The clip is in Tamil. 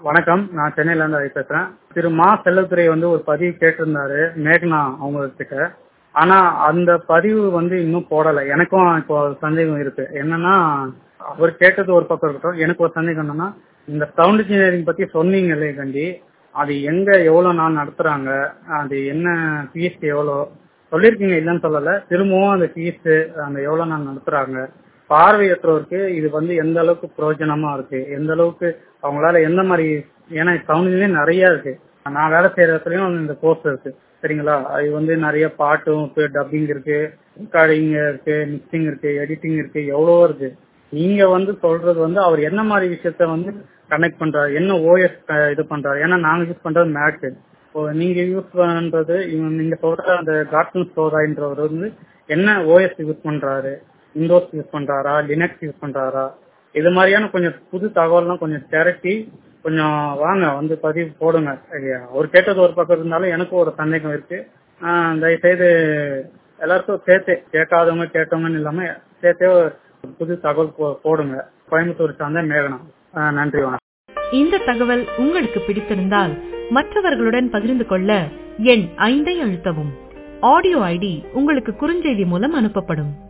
வணக்கம் நான் சென்னையில இருந்து ஹரி பேசுறேன் திரு மா செல்லத்துறை வந்து ஒரு பதிவு கேட்டிருந்தாரு மேக்னா அவங்க கிட்ட ஆனா அந்த பதிவு வந்து இன்னும் போடல எனக்கும் இப்போ சந்தேகம் இருக்கு என்னன்னா அவர் கேட்டது ஒரு பக்கம் இருக்கட்டும் எனக்கு ஒரு சந்தேகம் என்னன்னா இந்த சவுண்ட் இன்ஜினியரிங் பத்தி சொன்னீங்க இல்லையா கண்டி அது எங்க எவ்வளவு நாள் நடத்துறாங்க அது என்ன ஃபீஸ் எவ்வளோ சொல்லியிருக்கீங்க இல்லைன்னு சொல்லல திரும்பவும் அந்த ஃபீஸ் அந்த எவ்வளவு நாள் நடத்துறாங்க பார்வையற்றோருக்கு இது வந்து எந்த அளவுக்கு பிரயோஜனமா இருக்கு எந்த அளவுக்கு அவங்களால எந்த மாதிரி ஏன்னா சவுண்ட்லயே நிறைய இருக்கு நான் வேலை செய்யற இடத்துலயும் இந்த கோர்ஸ் இருக்கு சரிங்களா அது வந்து நிறைய பாட்டும் இருக்கு டப்பிங் இருக்கு ரெக்கார்டிங் இருக்கு மிக்சிங் இருக்கு எடிட்டிங் இருக்கு எவ்வளவோ இருக்கு நீங்க வந்து சொல்றது வந்து அவர் என்ன மாதிரி விஷயத்த வந்து கனெக்ட் பண்றாரு என்ன ஓஎஸ் இது பண்றாரு ஏன்னா நாங்க யூஸ் பண்றது மேக் இப்போ நீங்க யூஸ் பண்றது இவங்க நீங்க சொல்ற அந்த கார்டன் ஸ்டோரான்றவர் வந்து என்ன ஓஎஸ் யூஸ் பண்றாரு விண்டோஸ் யூஸ் பண்றாரா லினக்ஸ் யூஸ் பண்றாரா இது மாதிரியான கொஞ்சம் புது தகவல்லாம் கொஞ்சம் திரட்டி கொஞ்சம் வாங்க வந்து பதிவு போடுங்க அவர் கேட்டது ஒரு பக்கம் இருந்தாலும் எனக்கும் ஒரு சந்தேகம் இருக்கு தயவுசெய்து எல்லாருக்கும் சேர்த்து கேட்காதவங்க கேட்டவங்கன்னு இல்லாம சேர்த்தே புது தகவல் போடுங்க கோயம்புத்தூர் சார்ந்த மேகனம் நன்றி வணக்கம் இந்த தகவல் உங்களுக்கு பிடித்திருந்தால் மற்றவர்களுடன் பகிர்ந்து கொள்ள எண் ஐந்தை அழுத்தவும் ஆடியோ ஐடி உங்களுக்கு குறுஞ்செய்தி மூலம் அனுப்பப்படும்